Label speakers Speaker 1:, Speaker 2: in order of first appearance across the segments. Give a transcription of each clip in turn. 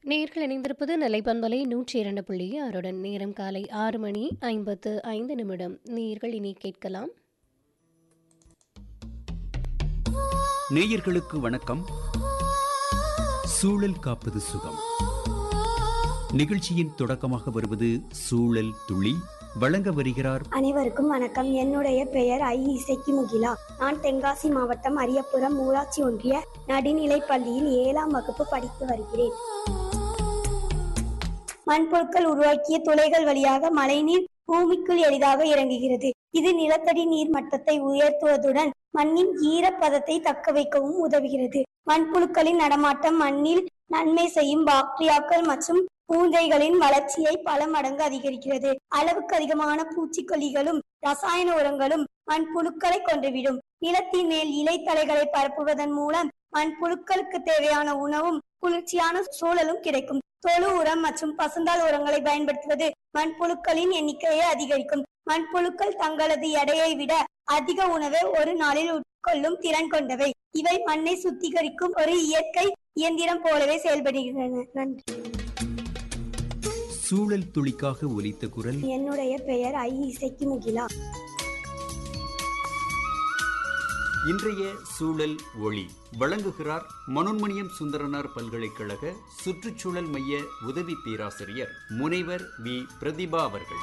Speaker 1: நேர்கள் இணைந்திருப்பது நிலைப்பண்பலை நூற்றி இரண்டு புள்ளி ஆறுடன் நேரம் காலை ஆறு மணி ஐம்பத்து ஐந்து நிமிடம் நேர்கள் இனி கேட்கலாம்
Speaker 2: நேயர்களுக்கு வணக்கம் சூழல் காப்பது சுகம் நிகழ்ச்சியின் தொடக்கமாக வருவது சூழல் துளி வழங்க வருகிறார்
Speaker 3: அனைவருக்கும் வணக்கம் என்னுடைய பெயர் ஐ இசைக்கு முகிலா நான் தென்காசி மாவட்டம் அரியப்புறம் ஊராட்சி ஒன்றிய நடுநிலைப் பள்ளியில் ஏழாம் வகுப்பு படித்து வருகிறேன் மண்புழுக்கள் உருவாக்கிய துளைகள் வழியாக மழைநீர் பூமிக்குள் எளிதாக இறங்குகிறது இது நிலத்தடி நீர் மட்டத்தை உயர்த்துவதுடன் மண்ணின் ஈரப்பதத்தை தக்க வைக்கவும் உதவுகிறது மண்புழுக்களின் நடமாட்டம் மண்ணில் நன்மை செய்யும் பாக்டீரியாக்கள் மற்றும் பூஞ்சைகளின் வளர்ச்சியை பல மடங்கு அதிகரிக்கிறது அளவுக்கு அதிகமான பூச்சிக்கொல்லிகளும் ரசாயன உரங்களும் மண்புழுக்களை கொன்றுவிடும் நிலத்தின் மேல் இலைத்தலைகளை பரப்புவதன் மூலம் மண்புழுக்களுக்கு தேவையான உணவும் குளிர்ச்சியான சூழலும் கிடைக்கும் தொழு உரம் மற்றும் பசுந்தாள் உரங்களை பயன்படுத்துவது மண்புழுக்களின் எண்ணிக்கையை அதிகரிக்கும் மண்புழுக்கள் தங்களது எடையை விட அதிக உணவை ஒரு நாளில் உட்கொள்ளும் திறன் கொண்டவை இவை மண்ணை சுத்திகரிக்கும் ஒரு இயற்கை இயந்திரம் போலவே செயல்படுகின்றன நன்றி
Speaker 2: சூழல் துளிக்காக ஒலித்த குரல்
Speaker 3: என்னுடைய பெயர் ஐ இசைக்கு முகிலா
Speaker 2: இன்றைய சூழல் ஒளி வழங்குகிறார் மனோன்மணியம் சுந்தரனார் பல்கலைக்கழக சுற்றுச்சூழல் மைய உதவி பேராசிரியர் முனைவர் வி பிரதிபா அவர்கள்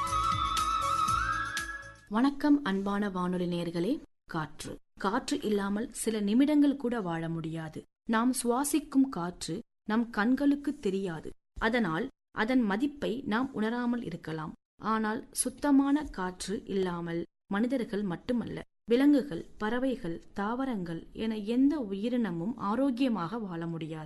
Speaker 4: வணக்கம் அன்பான வானொலி நேர்களே காற்று காற்று இல்லாமல் சில நிமிடங்கள் கூட வாழ முடியாது நாம் சுவாசிக்கும் காற்று நம் கண்களுக்கு தெரியாது அதனால் அதன் மதிப்பை நாம் உணராமல் இருக்கலாம் ஆனால் சுத்தமான காற்று இல்லாமல் மனிதர்கள் மட்டுமல்ல விலங்குகள் பறவைகள் தாவரங்கள் என எந்த உயிரினமும் ஆரோக்கியமாக வாழ முடியாது